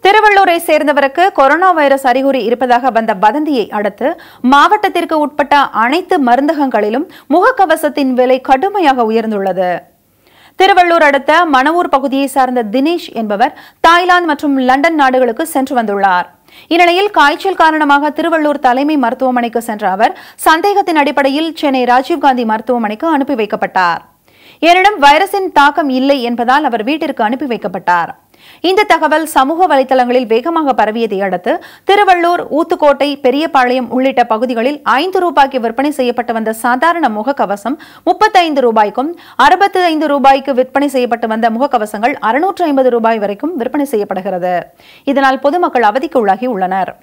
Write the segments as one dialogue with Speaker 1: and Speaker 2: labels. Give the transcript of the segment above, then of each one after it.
Speaker 1: திருவள்ளூரை சேர்ந்தவருக்கு corona virus அறிகுறி இருப்பதாக வந்த வதந்தியை அடுத்து மாவட்டத்திற்கு உட்பட்ட அனைத்து மருந்தகங்களிலும் முகக்கவசத்தின் விலை கடுமையாக உயர்ந்துள்ளது திருவள்ளூர் அடுத்த மணவூர் பகுதியை சார்ந்த தினேஷ் என்பவர் தாய்லாந்து மற்றும் லண்டன் நாடுகளுக்கு சென்று வந்துள்ளார் இந்நிலையில் காய்ச்சல் காரணமாக திருவள்ளூர் தலைமை மருத்துவமனைக்கு சென்ற அவர் சந்தேகத்தின் அடிப்படையில் சென்னை ராஜீவ்காந்தி மருத்துவமனைக்கு அனுப்பி வைக்கப்பட்டார் எனினும் வைரஸின் தாக்கம் இல்லை என்பதால் அவர் வீட்டிற்கு அனுப்பி வைக்கப்பட்டார் இந்த தகவல் சமூக வலைதளங்களில் வேகமாக பரவியதை அடுத்து திருவள்ளூர் ஊத்துக்கோட்டை பெரியபாளையம் உள்ளிட்ட பகுதிகளில் ஐந்து ரூபாய்க்கு விற்பனை செய்யப்பட்டு வந்த சாதாரண முகக்கவசம் முப்பத்தைந்து ரூபாய்க்கும் அறுபத்தி ஐந்து ரூபாய்க்கு விற்பனை செய்யப்பட்டு வந்த முகக்கவசங்கள் அறுநூற்று ஐம்பது ரூபாய் வரைக்கும் விற்பனை செய்யப்படுகிறது இதனால் பொதுமக்கள் அவதிக்கு உள்ளாகி உள்ளனர்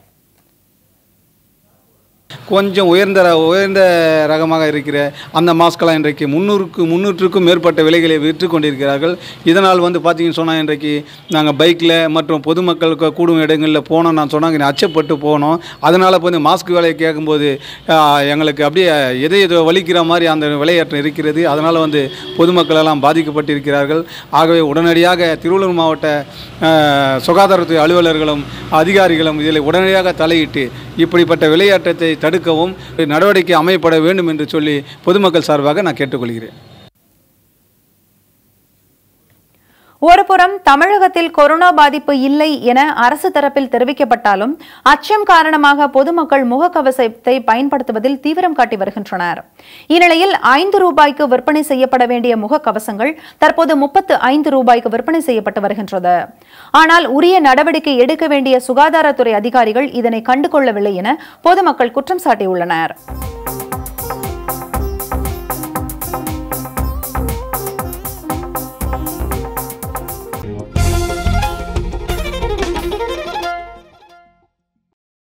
Speaker 2: கொஞ்சம் உயர்ந்த ர- உயர்ந்த ரகமாக இருக்கிற அந்த மாஸ்கெல்லாம் இன்றைக்கு முந்நூறுக்கு முந்நூற்றுக்கும் மேற்பட்ட விலைகளை விற்று கொண்டிருக்கிறார்கள் இதனால் வந்து பார்த்தீங்கன்னு சொன்னால் இன்றைக்கு நாங்கள் பைக்கில் மற்றும் பொதுமக்களுக்கு கூடும் இடங்களில் போனோம் நான் சொன்னாங்க அச்சப்பட்டு போனோம் அதனால் இப்போ வந்து மாஸ்க் விலையை கேட்கும்போது ஆ, எங்களுக்கு அப்படியே எதை எதோ வலிக்கிற மாதிரி அந்த விலையேற்றம் இருக்கிறது அதனால் வந்து பொதுமக்கள் எல்லாம் பாதிக்கப்பட்டிருக்கிறார்கள் ஆகவே உடனடியாக திருவள்ளூர் மாவட்ட ஆ, சுகாதாரத்துறை அலுவலர்களும் அதிகாரிகளும் இதில் உடனடியாக தலையிட்டு இப்படிப்பட்ட விளையாட்டத்தை தடுக்கவும் நடவடிக்கை அமையப்பட வேண்டும் என்று சொல்லி பொதுமக்கள் சார்பாக நான் கேட்டுக்கொள்கிறேன்
Speaker 1: ஒருபுறம் தமிழகத்தில் கொரோனா பாதிப்பு இல்லை என அரசு தரப்பில் தெரிவிக்கப்பட்டாலும் அச்சம் காரணமாக பொதுமக்கள் முகக்கவசத்தை பயன்படுத்துவதில் தீவிரம் காட்டி வருகின்றனர் இந்நிலையில் ஐந்து ரூபாய்க்கு விற்பனை செய்யப்பட வேண்டிய முகக்கவசங்கள் தற்போது முப்பத்து ஐந்து ரூபாய்க்கு விற்பனை செய்யப்பட்டு வருகின்றது ஆனால் உரிய நடவடிக்கை எடுக்க வேண்டிய சுகாதாரத்துறை அதிகாரிகள் இதனை கண்டுகொள்ளவில்லை என பொதுமக்கள் குற்றம் சாட்டியுள்ளனர்